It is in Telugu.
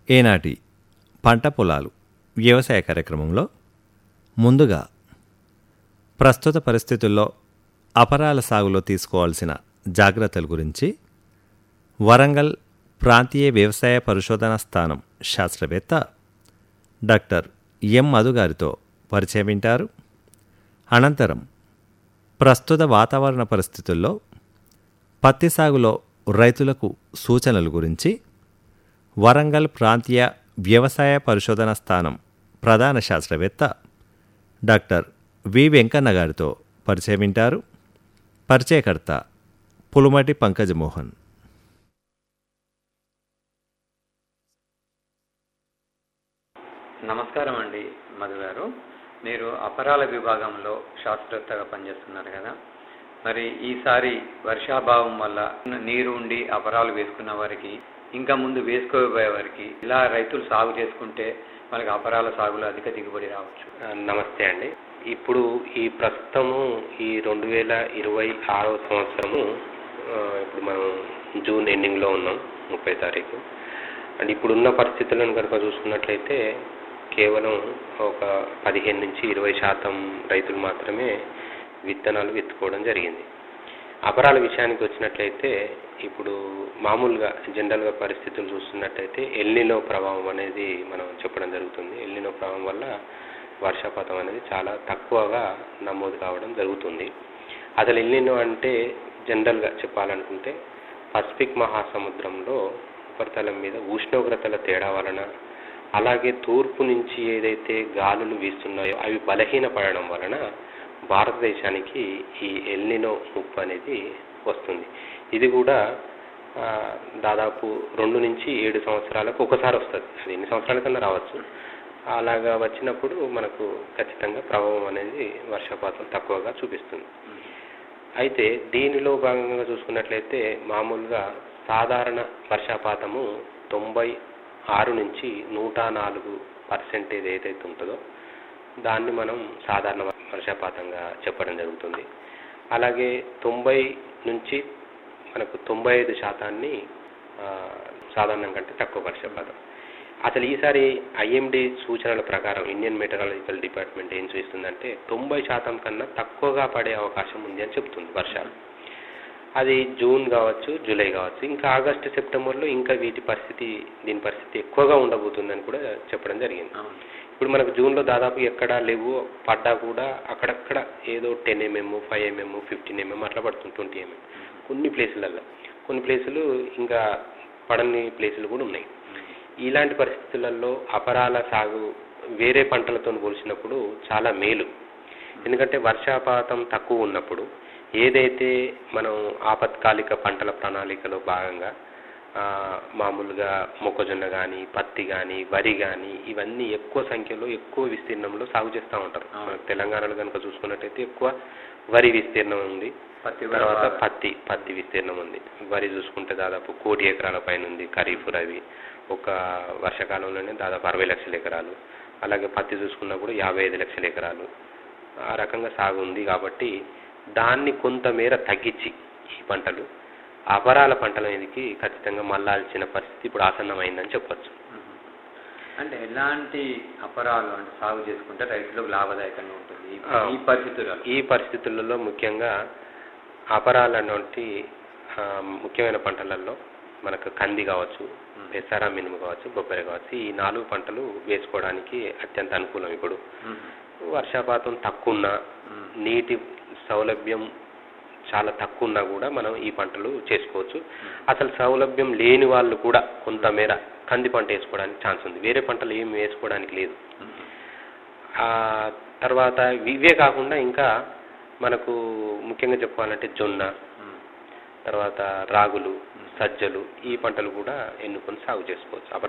ఈనాటి పంట పొలాలు వ్యవసాయ కార్యక్రమంలో ముందుగా ప్రస్తుత పరిస్థితుల్లో అపరాల సాగులో తీసుకోవాల్సిన జాగ్రత్తల గురించి వరంగల్ ప్రాంతీయ వ్యవసాయ పరిశోధనా స్థానం శాస్త్రవేత్త డాక్టర్ ఎం మధు గారితో పరిచయం వింటారు అనంతరం ప్రస్తుత వాతావరణ పరిస్థితుల్లో పత్తి సాగులో రైతులకు సూచనల గురించి వరంగల్ ప్రాంతీయ వ్యవసాయ పరిశోధన స్థానం ప్రధాన శాస్త్రవేత్త డాక్టర్ వి వెంకన్న గారితో పరిచయం వింటారు పరిచయకర్త పులుమటి పంకజమోహన్ నమస్కారం అండి మధు గారు మీరు అపరాల విభాగంలో శాస్త్రవేత్తగా పనిచేస్తున్నారు కదా మరి ఈసారి వర్షాభావం వల్ల నీరు ఉండి అపరాలు వేసుకున్న వారికి ఇంకా ముందు వేసుకోబోయే వారికి ఇలా రైతులు సాగు చేసుకుంటే మనకి అపరాల సాగులో అధిక దిగుబడి రావచ్చు ఆ, నమస్తే అండి ఇప్పుడు ఈ ప్రస్తుతము ఈ రెండు వేల ఇరవై ఆరవ సంవత్సరము ఆ, ఇప్పుడు మనం జూన్ ఎండింగ్లో ఉన్నాం ముప్పై తారీఖు అండ్ ఇప్పుడున్న పరిస్థితులను కనుక చూసుకున్నట్లయితే కేవలం ఒక పదిహేను నుంచి ఇరవై శాతం రైతులు మాత్రమే విత్తనాలు విత్తుకోవడం జరిగింది అపరాల విషయానికి వచ్చినట్లయితే ఇప్పుడు మామూలుగా జనరల్గా పరిస్థితులు చూస్తున్నట్టయితే ఎల్నినో ప్రభావం అనేది మనం చెప్పడం జరుగుతుంది ఎల్నినో ప్రభావం వల్ల వర్షపాతం అనేది చాలా తక్కువగా నమోదు కావడం జరుగుతుంది అసలు ఎల్నినో అంటే జనరల్గా చెప్పాలనుకుంటే పసిఫిక్ మహాసముద్రంలో ఉపరితలం మీద ఉష్ణోగ్రతల తేడా వలన అలాగే తూర్పు నుంచి ఏదైతే గాలులు వీస్తున్నాయో అవి బలహీనపడడం వలన భారతదేశానికి ఈ ఎల్నినో ముప్పు అనేది వస్తుంది ఇది కూడా ఆ, దాదాపు రెండు నుంచి ఏడు సంవత్సరాలకు ఒకసారి వస్తుంది అది ఎన్ని సంవత్సరాల కన్నా రావచ్చు అలాగా వచ్చినప్పుడు మనకు ఖచ్చితంగా ప్రభావం అనేది వర్షపాతం తక్కువగా చూపిస్తుంది అయితే దీనిలో భాగంగా చూసుకున్నట్లయితే మామూలుగా సాధారణ వర్షపాతము తొంభై ఆరు నుంచి నూట నాలుగు పర్సెంటేజ్ ఏదైతే ఉంటుందో దాన్ని మనం సాధారణ వర్షపాతంగా చెప్పడం జరుగుతుంది అలాగే తొంభై నుంచి మనకు తొంభై ఐదు శాతాన్ని ఆ, సాధారణం కంటే తక్కువ వర్షపాతం అసలు ఈసారి ఐఎండి సూచనల ప్రకారం ఇండియన్ మెటరాలజికల్ డిపార్ట్మెంట్ ఏం చూస్తుందంటే తొంభై శాతం కన్నా తక్కువగా పడే అవకాశం ఉంది అని చెప్తుంది వర్షాలు అది జూన్ కావచ్చు జూలై కావచ్చు ఇంకా ఆగస్టు సెప్టెంబర్లో ఇంకా వీటి పరిస్థితి దీని పరిస్థితి ఎక్కువగా ఉండబోతుందని కూడా చెప్పడం జరిగింది అవును ఇప్పుడు మనకు జూన్లో దాదాపు ఎక్కడా లేవు పడ్డా కూడా అక్కడక్కడ ఏదో ten MM five MM fifteen MM అట్లా పడుతుంది ట్వంటీ ఎంఎం కొన్ని ప్లేసులలో కొన్ని ప్లేసులు ఇంకా పడని ప్లేసులు కూడా ఉన్నాయి ఇలాంటి పరిస్థితులలో అపరాల సాగు వేరే పంటలతో పోల్చినప్పుడు చాలా మేలు ఎందుకంటే వర్షపాతం తక్కువ ఉన్నప్పుడు ఏదైతే మనం ఆపత్కాలిక పంటల ప్రణాళికలో భాగంగా ఆ, మామూలుగా మొక్కజొన్న కానీ పత్తి కానీ వరి కానీ ఇవన్నీ ఎక్కువ సంఖ్యలో ఎక్కువ విస్తీర్ణంలో సాగు చేస్తూ ఉంటారు అవును. మనకు తెలంగాణలో కనుక చూసుకున్నట్టయితే ఎక్కువ వరి విస్తీర్ణం ఉంది పత్తి కూడా తర్వాత బాగా- పత్తి పత్తి విస్తీర్ణం ఉంది వరి చూసుకుంటే దాదాపు కోటి ఎకరాల పైన ఉంది ఖరీఫ్ రవి ఒక వర్షాకాలంలోనే దాదాపు అరవై లక్షల ఎకరాలు అలాగే పత్తి చూసుకున్నా కూడా యాభై ఐదు లక్షల ఎకరాలు ఆ రకంగా సాగు ఉంది కాబట్టి దాన్ని కొంతమేర తగ్గించి ఈ పంటలు అపరాల పంటల మీదకి ఖచ్చితంగా మళ్ళాల్సిన పరిస్థితి ఇప్పుడు ఆసన్నమైందని చెప్పొచ్చు మ్మ్. అంటే ఎలాంటి అపరాలు అంటే సాగు చేసుకుంటే రైతులకు లాభదాయకంగా ఉంటుంది ఈ- ఆ. ఈ పరిస్థితులలో ఈ పరిస్థితులలో ముఖ్యంగా అపరాలు అన్నటువంటి ఆ, ముఖ్యమైన పంటలలో మనకు కంది కావచ్చు మ్మ్. పెసర మినుము కావచ్చు బొబ్బరి కావచ్చు ఈ నాలుగు పంటలు వేసుకోవడానికి అత్యంత అనుకూలం ఇప్పుడు మ్మ్. వర్షపాతం తక్కువ ఉన్నా మ్మ్. నీటి సౌలభ్యం చాలా తక్కువ ఉన్నా కూడా మనం ఈ పంటలు చేసుకోవచ్చు అసలు సౌలభ్యం లేని వాళ్ళు కూడా కొంతమేర కంది పంట వేసుకోవడానికి ఛాన్స్ ఉంది వేరే పంటలు ఏం వేసుకోవడానికి లేదు మ్మ్. ఆ తర్వాత ఇవే కాకుండా ఇంకా మనకు ముఖ్యంగా చెప్పాలంటే జొన్న మ్మ్. తర్వాత రాగులు సజ్జలు ఈ పంటలు కూడా ఎన్నుకొని సాగు చేసుకోవచ్చు